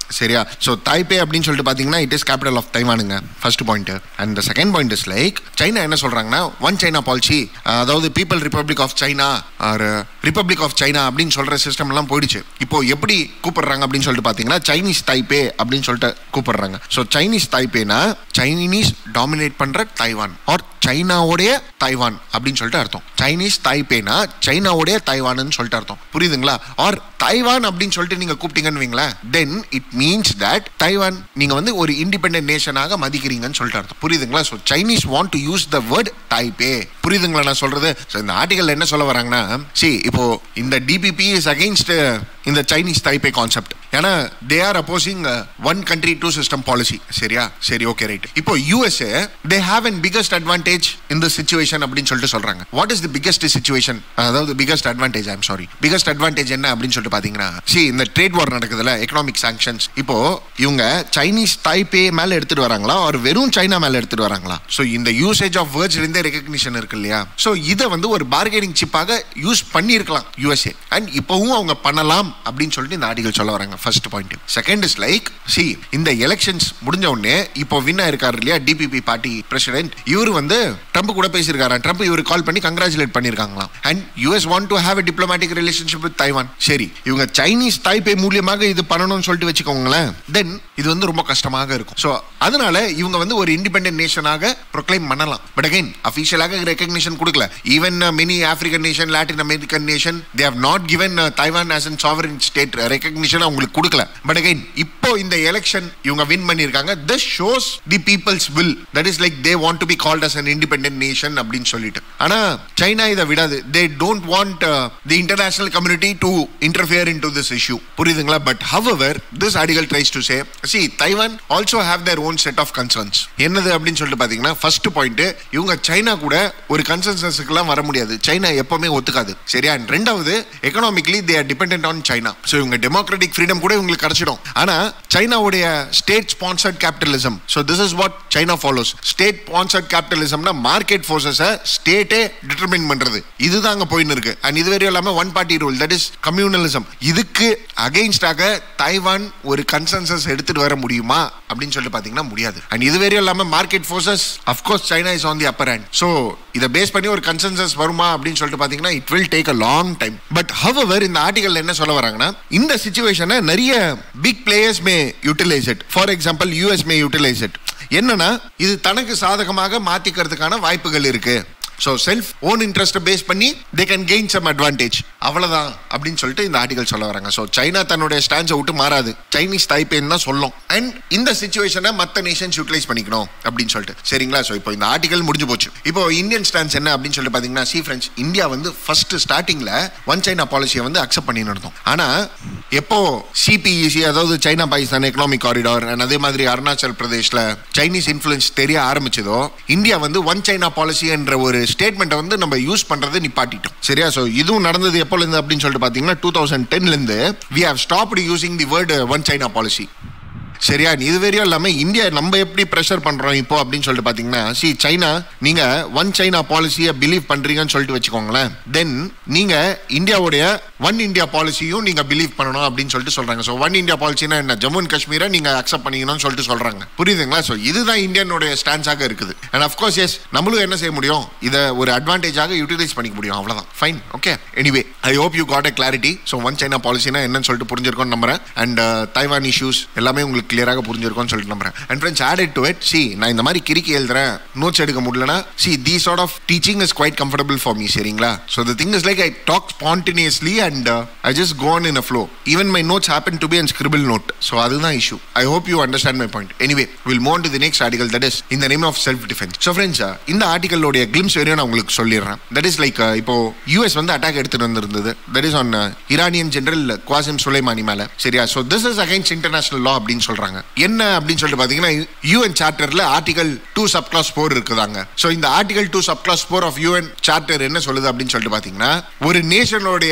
சரியா ஸோ தாய்பே அப்படின்னு சொல்லிட்டு பார்த்தீங்கன்னா இட் இஸ் கேபிட்டல் ஆஃப் தைவானுங்க first point and the second point is like China என்ன சொல்றாங்கன்னா ஒன் சைனா பாலிசி அதாவது people republic of China or republic of China அப்படின்னு சொல்ற சிஸ்டம் எல்லாம் போயிடுச்சு இப்போ எப்படி கூப்பிடுறாங்க அப்படின்னு சொல்லிட்டு பார்த்தீங்கன்னா சைனீஸ் தைப்பே அப்படின்னு சொல்லிட்டு கூப்பிடுறாங்க ஸோ சைனீஸ் தைப்பேனா சைனீஸ் டாமினேட் பண்ற தைவான் ஆர் சைனாவுடைய தைவான் அப்படின்னு சொல்லிட்டு அர்த்தம் சைனீஸ் தைப்பேனா சைனாவுடைய தைவான்னு சொல்லிட்டு அர்த்தம் புரியுதுங்களா ஆர் தைவான் அப்படின்னு சொல்லிட்டு நீங்க கூப்பிட்டீங்கன்னு வைங்களேன் then it means that Taiwan நீங்க வந்து ஒரு இண்டிபெண்டன்ட் நேஷனாக மதிக்கிறீங்கன்னு சொல்லிட்டு அர்த்தம் புரியுதுங்களா so Chinese want to use the word Taipei புரியுதுங்களா நான் சொல்றது ஸோ இந்த ஆர்டிகல் என்ன சொல்ல வராங்கன்னா சி இப்போ இந்த டிபிபி இஸ் அகைன்ஸ்ட் இந்த சைனீஸ் தைப்பே கான்செப்ட் ஏன்னா they are opposing one country two system policy சரியா சரி ஓகே ரைட் இப்போ USA they have an biggest advantage இந்த சுச்சுவேஷன் அப்படின்னு சொல்லிட்டு சொல்றாங்க what is the biggest situation அதாவது biggest advantage I'm sorry biggest advantage என்ன அப்படின்னு சொல்லிட்டு பாத்தீங்கன்னா சி இந்த ட்ரேட் வார் நடக்குதுல எக்கனாமிக் சாங்ஷன்ஸ் இப்போ இவங்க சைனீஸ் தாய்பே மேல எடுத்துட்டு வராங்களா ஒரு வெறும் சைனா மேல எடுத்துட்டு வராங்களா ஸோ இந்த யூசேஜ் ஆஃப் வேர்ட்ஸ்ல இருந்தே ரெகக்னிஷன் இருக்கு இல்லையா ஸோ இதை வந்து ஒரு பார்கெனிங் சிப்பாக யூஸ் பண்ணியிருக்கலாம் யூஎஸ்ஏ அண்ட் இப்போவும் அவங்க பண்ணலாம் அப்படின்னு சொல்லிட்டு இந்த ஆர்டிகல் சொல்ல வராங்க first point second is like see இந்த எலெக்ஷன்ஸ் முடிஞ்ச உடனே இப்போ வின் ஆயிருக்காரு இல்லையா டிபிபி பார்ட்டி பிரசிடென்ட் இவர் வந்து ட்ரம்ப் கூட பேசியிருக்காரு ட்ரம்ப் இவர் கால் பண்ணி கங்க்ராச்சுலேட் பண்ணியிருக்காங்களாம் and US want to have a diplomatic relationship with Taiwan சரி இவங்க சைனீஸ் தாய்பே மூலியமாக இது பண்ணணும்னு சொல்லிட்டு வச்சுக்கோங்களேன் தென் இது வந்து ரொம்ப கஷ்டமாக இருக்கும் ஸோ அதனால இவங்க வந்து ஒரு இண்டிபெண்டன்ட் நேஷனாக ப்ரொக்ளைம் பண்ணலாம் பட் அகைன் அஃபிஷியலாக ரெகக்னிஷன் கொடுக்கல even many African nation Latin American nation they have not given Taiwan as an sovereign state recognition அவங்களுக்கு கொடுக்கல பட் அகைன் இப்போ இந்த எலெக்ஷன் இவங்க வின் பண்ணியிருக்காங்க this shows the peoples will that is like they want to be called as an independent nation அப்படின்னு சொல்லிட்டு ஆனா சைனா இதை விடாது they don't want the international community to interfere in to this issue புரியுதுங்களா but however this article tries to say see Taiwan also have their own set of concerns என்னது அப்படின்னு சொல்லிட்டு பாத்தீங்கன்னா ஃபர்ஸ்ட் பாயிண்ட் இவங்க சைனா கூட ஒரு கன்சென்சஸ்க்குலாம் வர முடியாது சைனா எப்பவுமே ஒத்துக்காது சரியா And ரெண்டாவது economically they are depend on China so இவங்க டெமோக்ராட்டிக் ஃப்ரீடம் கூட இவங்களுக்கு கிடைச்சிடும் ஆனா சைனாவுடைய state sponsored capitalism so this is what China follows state sponsored கேபிட்டலிசம்னா மார்க்கெட் ஃபோர்ஸஸை ஸ்டேட்டே டிட்டர்மின் பண்றது இதுதான் அங்க போயின்னு இருக்கு அண்ட் இது வரையும் இல்லாம one party rule that is communalism இதுக்கு அகைன்ஸ்டாக தைவான் ஒரு கன்சென்சஸ் எடுத்துட்டு வர முடியுமா அப்படின்னு சொல்லிட்டு பாத்தீங்கன்னா முடியாது அண்ட் இது வரையும் இல்லாம market forces of course China is on the upper hand so இதை பேஸ் பண்ணி ஒரு கன்சென்சஸ் வருமா அப்படின்னு சொல்லிட்டு பாத்தீங்கன்னா it will take a long time but however இந்த ஆர்டிகல் என்ன சொல்ல வராங்கன்னா இந்த சுச்சுவேஷனை நிறைய big players may utilise it for example US may utilise it என்னன்னா இது தனக்கு சாதகமாக மாத்திக்கிறதுக்கான வாய்ப்புகள் இருக்கு ஸோ செல்ஃப் ஓன் இன்ட்ரெஸ்ட்டை பேஸ் பண்ணி they can gain some advantage அவ்வளோதான் அப்படின்னு சொல்லிட்டு இந்த ஆர்டிகல் சொல்ல வராங்க ஸோ சைனா தன்னுடைய ஸ்டான்ஸை விட்டு மாறாது சைனீஸ் தைப்பேன்னு தான் சொல்லும் அண்ட் இந்த சுச்சுவேஷனை மற்ற நேஷன்ஸ் யூட்டிலைஸ் பண்ணிக்கணும் அப்படின்னு சொல்லிட்டு சரிங்களா ஸோ இப்போ இந்த ஆர்டிகல் முடிஞ்சு போச்சு இப்போ இந்தியன் ஸ்டான்ஸ் என்ன அப்படின்னு சொல்லிட்டு பார்த்தீங்கன்னா சி ஃப்ரெண்ட்ஸ் இந்தியா வந்து ஃபர்ஸ்ட் ஸ்டார்டிங்கில் ஒன் சைனா பாலிசியை வந்து அக்செப்ட் பண்ணி நடத்தும் ஆனால் எப்போ சிபிஇசி அதாவது China Pakistan economic corridor and அதே மாதிரி அருணாச்சல் பிரதேஷ்ல சைனீஸ் இன்ஃப்ளூயன்ஸ் தெரிய ஆரம்பிச்சதோ இந்தியா வந்து ஒன் சைனா பாலிசி என்ற ஒரு ஸ்டேட்மெண்ட்டை வந்து நம்ம யூஸ் பண்றதை நிப்பாட்டிட்டோம் சரியா ஸோ இதுவும் நடந்தது எப்போல இருந்து அப்படின்னு சொல்லிட்டு பார்த்தீங்கன்னா டூ தௌசண்ட் டென்லேருந்து we have stopped using the word one China policy சரியா இது வரையும் இல்லாம இந்தியா நம்ம எப்படி ப்ரெஷர் பண்றோம் இப்போ அப்படின்னு சொல்லிட்டு பாத்தீங்கன்னா சி சைனா நீங்க ஒன் சைனா பாலிசியை பிலீவ் பண்றீங்கன்னு சொல்லிட்டு வச்சுக்கோங்களேன் தென் நீங்க இந்தியாவுடைய ஒன் இந்தியா பாலிசியும் நீங்க பிலீவ் பண்ணணும் அப்படின்னு சொல்லிட்டு சொல்றாங்க ஸோ ஒன் இந்தியா பாலிசினா என்ன ஜம்மு அண்ட் காஷ்மீரை நீங்க அக்செப்ட் பண்ணிக்கணும்னு சொல்லிட்டு சொல்றாங்க புரியுதுங்களா ஸோ இதுதான் இந்தியனுடைய ஸ்டான்ஸாக இருக்குது அண்ட் அஃப்கோர்ஸ் எஸ் நம்மளும் என்ன செய்ய முடியும் இதை ஒரு அட்வான்டேஜாக யூட்டிலைஸ் பண்ணிக்க முடியும் அவ்வளவுதான் fine okay anyway I hope you got a clarity so one China பாலிசினா என்னன்னு சொல்லிட்டு புரிஞ்சிருக்கோம்னு நம்புறேன் அண்ட் தைவான் இஷ்யூஸ் எல்லாமே உங்களுக்கு கிளியராக புரிஞ்சிருக்கும்னு சொல்லிட்டு நம்புறேன் and friends added to it see நான் இந்த மாதிரி கிறுக்கி எழுதுறேன் நோட்ஸ் எடுக்க முடியலனா see the sort of teaching is quite comfortable for me சரிங்களா so the thing is like I talk spontaneously and I just gone in a flow even my notes happen to be and scribble note so அதுதான் issue I hope you understand my point anyway will move on to the next article that is இந்த name of self defence so friends இந்த ஆர்டிகளோடைய கிளிம்ஸ் வரையும் நான் உங்களுக்கு சொல்லிடுறேன் தட் இஸ் லைக் இப்போ யூஎஸ் வந்து அட்டாக் எடுத்துட்டு வந்திருந்தது that is on Iranian general Qasem Soleimani மேல சரியா so this is against international law அப்படின்னு சொல்றாங்க என்ன அப்படின்னு சொல்லிட்டு பாத்தீங்கன்னா யூஎன் சார்ட்டர்ல article two sub clause four இருக்குதாங்க ஸோ இந்த article two sub clause four of UN charter என்ன சொல்லுது அப்படின்னு சொல்லிட்டு பாத்தீங்கன்னா ஒரு நேஷனுடைய territory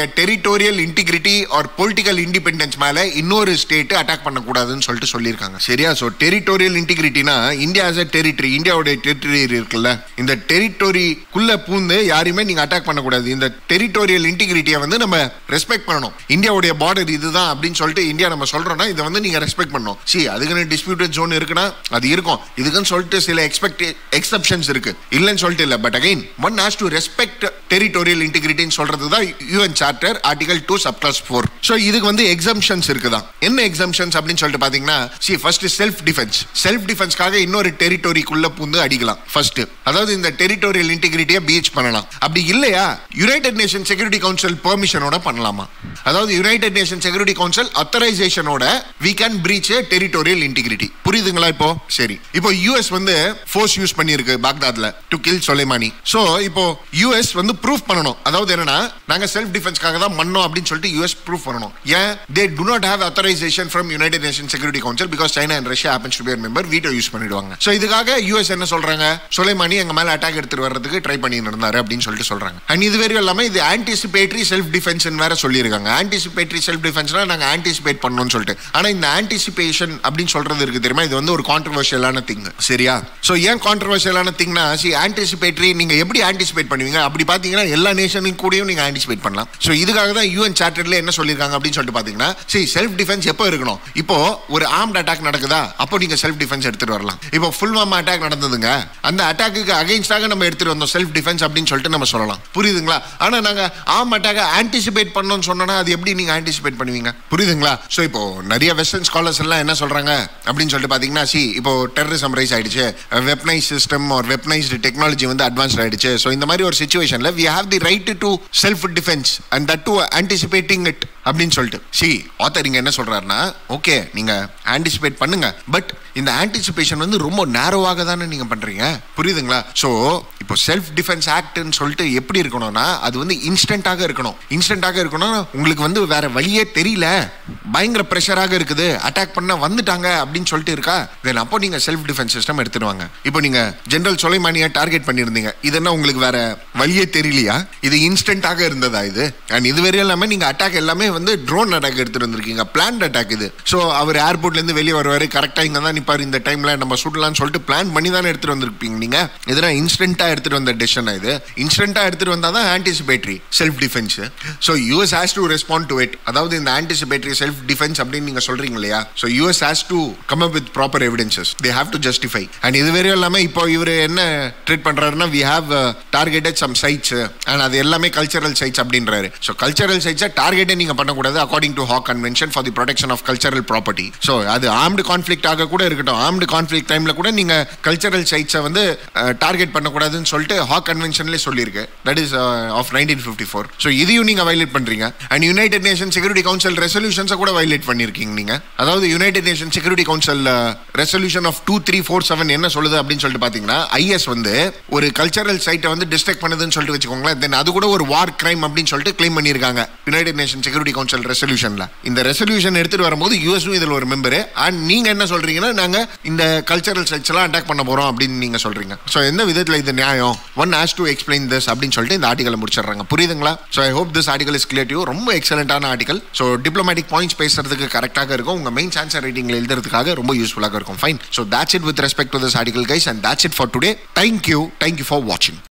territorial integrity or political independence மேல இன்னொரு ஸ்டேட் அட்டாக் பண்ணக்கூடாதுன்னு சொல்லிட்டு சொல்லியிருக்காங்க சரியா ஸோ டெரிட்டோரியல் இன்டிகிரிட்டினா இந்தியா as a டெரிட்டரி இந்தியாவுடைய டெரிட்டரி இருக்குல்ல இந்த டெரிட்டோரிக்குள்ள பூந்து யாரையுமே நீங்க அட்டாக் பண்ணக்கூடாது இந்த டெரிட்டோரியல் இன்டிகிரிட்டியை வந்து நம்ம ரெஸ்பெக்ட் பண்ணணும் இந்தியாவுடைய பார்டர் இதுதான் அப்படின்னு சொல்லிட்டு இந்தியா நம்ம சொல்றோம்னா இதை வந்து நீங்க ரெஸ்பெக்ட் பண்ணணும் சி அதுக்குன்னு டிஸ்பியூட்டட் ஜோன் இருக்குன்னா அது இருக்கும் இதுக்குன்னு சொல்லிட்டு சில எக்ஸ்பெக்ட் எக்ஸப்ஷன்ஸ் இருக்கு இல்லைன்னு சொல்லிட்டு இல்லை but again one has to respect territorial இன்டிகிரிட்டின்னு சொல்றது தான் UN charter article two sub clause four so இதுக்கு வந்து எக்ஸம்ஷன்ஸ் இருக்குதான் என்ன எக்ஸம்ஷன்ஸ் அப்படின்னு சொல்லிட்டு பாத்தீங்கன்னா see first self defence self டிஃபென்ஸ்க்காக இன்னொரு டெரிட்டோரிக்குள்ள பூந்து அடிக்கலாம் ஃபர்ஸ்ட் அதாவது இந்த டெரிட்டோரியல் இன்டிகிரிட்டியை பீச் பண்ணலாம் அப்படி இல்லையா யுனைடெட் நேஷன் செக்யூரிட்டி கவுன்சில் பெர்மிஷனோட பண்ணலாமா அதாவது யுனைடெட் நேஷன் செக்யூரிட்டி கவுன்சில் அத்தரைசேஷனோட we can breach territorial integrity புரியுதுங்களா இப்போ சரி இப்போ யூஎஸ் வந்து ஃபோர்ஸ் யூஸ் பண்ணியிருக்கு பாக்தாத்ல டு கில் சொலைமானி சோ இப்போ யூஎஸ் வந்து ப்ரூஃப் பண்ணணும் அதாவது என்னன்னா நாங்க செல்ஃப் டிஃபென்ஸ்க்காக தான் பண்ணோம் அப்படின்னு சொல்லிட்டு யூஎஸ் ப்ரூஃப் பண்ணணும் ஏன் they do not have authorization from United nation security Council because China and Russia happens to be member veto use பண்ணிடுவாங்க சோ இதுக்காக யூஎஸ் என்ன சொல்றாங்க சொலைமானி எங்க மேல அட்டாக் எடுத்துட்டு வர்றதுக்கு ட்ரை பண்ணிட்டு இருந்தாரு அப்படின்னு சொல்லிட்டு சொல்றாங்க அண்ட் இது வரையும் இல்லாம இது ஆன்டிசிபேட்டரி செல்ஃப் டிஃபென்ஸ் வேற சொல்லியிருக்காங்க ஆன்டிசிபேட்டரி செல்ஃப் டிஃபென்ஸ்னா நாங்க ஆன்டிசிபேட் பண்ணணும்னு சொல்லிட்டு ஆனா இந்த ஆன்டிசிபேஷன் அப்படின்னு சொல்றது இருக்கு தெரியுமா இது வந்து ஒரு கான்ட்ரவர்ஷியலான திங் சரியா சோ ஏன் கான்ட்ரவர்ஷியலான திங்னா சி ஆன்டிசிபேட்டரி நீங்க எப்படி ஆன்டிசிபேட் பண்ணுவீங்க அப்படி பாத்தீங்கன்னா எல்லா நேஷனும் கூடயும் நீங்க ஆன்டிசிபேட் பண்ணலாம் சோ இதுக்காக தான் யூஎன் சார்ட்டர்ல என்ன சொல்லியிருக்காங்க அப்படின்னு சொல்லிட்டு பாத்தீங்கன்னா சி செல்ஃப் டிஃபென்ஸ் எப்போ இருக்கணும் இப்போ ஒரு ஆர்ம்ட் அட்டாக் நடக்குதா அப்போ நீங்க செல்ஃப் டிஃபென்ஸ் எடுத்துட்டு வரலாம் இப்போ ஃபுல்வாமா அட்டாக் நடந்ததுங்க அந்த அட்டாக்கு அகைன்ஸ்டாக நம்ம எடுத்துட்டு வந்தோம் செல்ஃப் டிஃபென்ஸ் அப்படின்னு சொல்லிட்டு நம்ம சொல்லலாம் புரியுதுங்களா ஆனா நாங்க ஆம் அட்டாக ஆன்டிசிபேட் பண்ணணும்னு சொன்னோம்னா அது எப்படி நீங்க ஆன்டிசிபேட் பண்ணுவீங்க புரியுதுங்களா சோ இப்போ நிறைய வெஸ்டர்ன் ஸ்காலர்ஸ் எல்லாம் என்ன சொல்றாங்க அப்படின்னு சொல்லிட்டு பாத்தீங்கன்னா சி இப்போ டெரரிசம் ரைஸ் ஆயிடுச்சு வெப்னைஸ் சிஸ்டம் ஒரு வெப்னைஸ்டு டெக்னாலஜி வந்து அட்வான்ஸ்ட் ஆயிடுச்சு ஸோ இந்த மாதிரி ஒரு சுச்சுவேஷன்ல we have the right to self defence and that to anticipating it அப்படின்னு சொல்லிட்டு சி ஆத்தர் இங்க என்ன சொல்றாருன்னா ஓகே நீங்க ஆன்டிசிபேட் பண்ணுங்க பட் இந்த ஆன்டிசிபேஷன் வந்து ரொம்ப நேரோவாக தானே நீங்க பண்றீங்க புரியுதுங்களா ஸோ இப்போ செல்ஃப் டிஃபென்ஸ் ஆக்ட்னு சொல்லிட்டு எப்படி இருக்கணும்னா அது வந்து இன்ஸ்டன்டாக இருக்கணும் இன்ஸ்டன்டாக இருக்கணும் உங்களுக்கு வந்து வேற வழியே தெரியல பயங்கர ப்ரெஷராக இருக்குது அட்டாக் பண்ண வந்துட்டாங்க அப்படின்னு சொல்லிட்டு இருக்கா தென் அப்போ நீங்க செல்ஃப் டிஃபென்ஸ் சிஸ்டம் எடுத்துடுவாங்க இப்போ நீங்க ஜெனரல் சொலைமானியா டார்கெட் பண்ணியிருந்தீங்க இது என்ன உங்களுக்கு வேற வழியே தெரியலையா இது இன்ஸ்டன்டாக இருந்ததா இது அண்ட் இது வரையும் இல்லாம நீங்க அட்டாக் எல்லாமே வந்து ட்ரோன் அட்டாக் எடுத்துட்டு வந்திருக்கீங்க பிளான் அட்டாக் இது ஸோ அவர் ஏர்போர்ட்ல இருந்து வெளியே வருவாரு கரெக்டா இங்க தான் நிப்பாரு இந்த டைம்ல நம்ம சுடலாம்னு சொல்லிட்டு பிளான் பண்ணி தானே எடுத்துட்டு வந்திருப்பீங்க நீங்க இதெல்லாம் இன்ஸ்டன்டா எடுத்துட்டு வந்த டெசிஷன் இது இன்ஸ்டன்டா எடுத்துட்டு வந்தா தான் anticipatory self defence so US has to respond to it அதாவது இந்த ஆன்டிசிபேட்டரி செல்ஃப் டிஃபென்ஸ் அப்படின்னு நீங்க சொல்றீங்க இல்லையா so US has to come up with proper evidences they have to justify and இது வரையும் இல்லாம இப்போ இவர் என்ன ட்ரீட் பண்றாருன்னா we have targeted some sites and அது எல்லாமே கல்ச்சரல் சைட்ஸ் அப்படின்றாரு ஸோ கல்ச்சரல் சைட்ஸை டார்கெட்டே நீங்க பண்ணக்கூடாது according to Hague Convention for the protection of cultural property so அது ஆர்ம்டு கான்ஃபிளிக் ஆக கூட இருக்கட்டும் ஆர்ம்டு கான்ஃபிளிக் டைம்ல கூட நீங்க கல்ச்சரல் சைட்ஸை வந்து டார்கெட் பண்ணக்கூடாதுன்னு சொல்லிட்டு ஹாக் கன்வென்ஷன்லேயே சொல்லியிருக்கு that is of nineteen fifty four so இதையும் நீங்க வயலேட் பண்றீங்க and United nation security Council ரெசல்யூஷன்ஸை கூட வயலேட் பண்ணியிருக்கீங்க நீங்க அதாவது United nation security Council resolution of two three four seven என்ன சொல்லுது அப்படின்னு சொல்லிட்டு பாத்தீங்கன்னா ஐஎஸ் வந்து ஒரு கல்ச்சரல் சைட்டை வந்து டிஸ்ட்ரக்ட் பண்ணுதுன்னு சொல்லிட்டு வச்சுக்கோங்களேன் தென் அது கூட ஒரு வார் கிரைம் அப்படின்னு சொல்லிட்டு கிளைம் பண்ணியிருக்காங்க யுனைடெட் நேஷன் செக்யூரிட்டி கவுன்சில் ரெசல்யூஷன்ல இந்த ரெசல்யூஷன் எடுத்துட்டு வரும்போது யூஎஸும் இதில் ஒரு மெம்பர் அண்ட் நீங்க என்ன சொல்றீங்கன்னா நாங்க இந்த கல்ச்சரல் சைட்ஸ் எல்லாம் அட்டாக் பண்ண போறோம் அப்படின்னு நீங்க சொல்றீங்க ஸோ எந்த விதத்தில் இது நியாயம் one has to explain this அப்படின்னு சொல்லிட்டு இந்த ஆர்டிகலை முடிச்சிடுறாங்க புரியுதுங்களா so I hope this article is clear you ரொம்ப எக்ஸலண்டான ஆர்டிகல் ஸோ டிப்ளமேட்டிக் பாயிண்ட்ஸ் பேசுறதுக்கு கரெக்டாக இருக்கும் உங்க மெயின் சான்சர் ரைட்டிங்ல எழுதுறதுக்காக ரொம்ப யூஸ்ஃபுல்லாக இருக்கும் fine so that's it with respect to this article guys and that's it for today thank you thank you for watching